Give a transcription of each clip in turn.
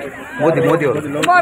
ಮೋದಿ ಮೋದಿ ಅವರು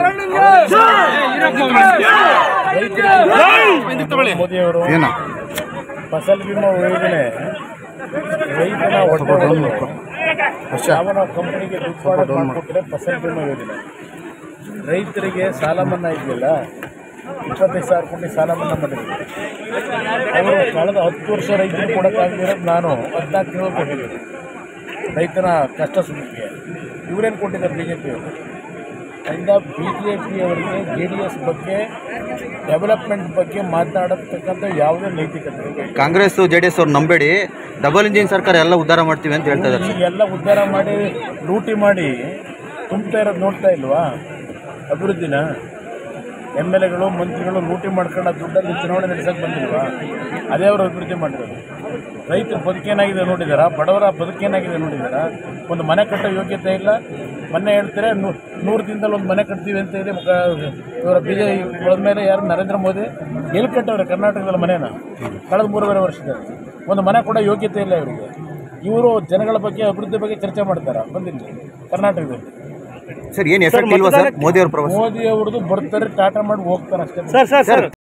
ಮೋದಿಯವರು ಏನ ಫಸಲ್ ಬಿಮಾ ಯೋಜನೆ ರೈತನ ಹೊಟ್ಟೆ ಯಾವನ ಕಂಪನಿಗೆ ದುಡ್ಡು ಮಾಡಿಕೊಟ್ರೆ ಫಸಲ್ ಬಿಮಾ ಯೋಜನೆ ರೈತರಿಗೆ ಸಾಲ ಮನ್ನಾ ಇದೆಯಲ್ಲ ಇಪ್ಪತ್ತೈದು ಸಾವಿರ ಕೋಟಿ ಸಾಲ ಮನ್ನಾ ಮಾಡಿದ್ರು ಅವರು ಕಳೆದ ಹತ್ತು ವರ್ಷ ರೈತರು ಕೊಡೋಕ್ಕಾಗದಿರೋದು ನಾನು ಹದಿನಾಲ್ಕು ತಿಂಗಳು ಕೊಟ್ಟಿದ್ದೀನಿ ರೈತನ ಕಷ್ಟ ಸುಖಕ್ಕೆ ಇವರೇನು ಕೊಟ್ಟಿದ್ದಾರೆ ಬಿ ಜೆ ಪಿಯವರು ಅದರಿಂದ ಬಿ ಜೆ ಪಿಯವರಿಗೆ ಜೆ ಡಿ ಎಸ್ ಬಗ್ಗೆ ಡೆವಲಪ್ಮೆಂಟ್ ಬಗ್ಗೆ ಮಾತನಾಡತಕ್ಕಂಥ ಯಾವುದೇ ನೈತಿಕತೆ ಇಲ್ಲ. ಕಾಂಗ್ರೆಸ್ ಜೆ ಡಿ ಎಸ್ ಅವ್ರು ನಂಬೇಡಿ ಡಬಲ್ ಇಂಜಿನ್ ಸರ್ಕಾರ ಎಲ್ಲ ಉದ್ಧಾರ ಮಾಡ್ತೀವಿ ಅಂತ ಹೇಳ್ತಾ ಇದ್ದಾರೆ ಎಲ್ಲ ಉದ್ಧಾರ ಮಾಡಿ ಲೂಟಿ ಮಾಡಿ ತುಂಬ್ತಾ ಇರೋದು ನೋಡ್ತಾ ಇಲ್ವಾ ಅಭಿವೃದ್ಧಿನ ಎಮ್ ಎಲ್ ಎಗಳು ಮಂತ್ರಿಗಳು ಲೂಟಿ ಮಾಡ್ಕೊಂಡು ಆ ದುಡ್ಡಲ್ಲಿ ಚುನಾವಣೆ ನಡೆಸಕ್ಕೆ ಬಂದಿಲ್ವಾ ಅದೇ ಅವರು ಅಭಿವೃದ್ಧಿ ಮಾಡಿರೋದು ರೈತರ ಬದುಕೇನಾಗಿದೆ ನೋಡಿದಾರಾ ಬಡವರ ಬದುಕೇನಾಗಿದೆ ನೋಡಿದಾರಾ ಒಂದು ಮನೆ ಕಟ್ಟೋ ಯೋಗ್ಯತೆ ಇಲ್ಲ ಮೊನ್ನೆ ಹೇಳ್ತಾರೆ ನೂ- ನೂರು ದಿನದಲ್ಲಿ ಒಂದು ಮನೆ ಕಟ್ತೀವಿ ಅಂತ ಇದೆ ಮುಖ- ಇವರ ಬಿ ಜೆ ಮೇಲೆ ಯಾರು ನರೇಂದ್ರ ಮೋದಿ ಎಲ್ಲಿ ಕಟ್ಟವ್ರೆ ಕರ್ನಾಟಕದಲ್ಲಿ ಮನೇನ ಕಳೆದ ಮೂರುವರೆ ವರ್ಷದಲ್ಲಿ ಒಂದು ಮನೆ ಕೊಡೋ ಯೋಗ್ಯತೆ ಇಲ್ಲ ಇವರಿಗೆ ಇವರು ಜನಗಳ ಬಗ್ಗೆ ಅಭಿವೃದ್ಧಿ ಬಗ್ಗೆ ಚರ್ಚೆ ಮಾಡ್ತಾರೆ ಬಂದಿಲ್ಲ ಕರ್ನಾಟಕದಲ್ಲಿ ಸರ್ ಏನ್ ಎಫೆಕ್ಟ್ ಇಲ್ವಾ ಸರ್ ಮೋದಿ ಅವ್ರ ಪ್ರವಾಸ ಮೋದಿ ಅವ್ರದ್ದು ಬರ್ತಾರೆ ಟಾಟಾ ಮಾಡಿ ಹೋಗ್ತಾರೆ ಅಷ್ಟೇ ಸರ್ ಸರ್ ಸರ್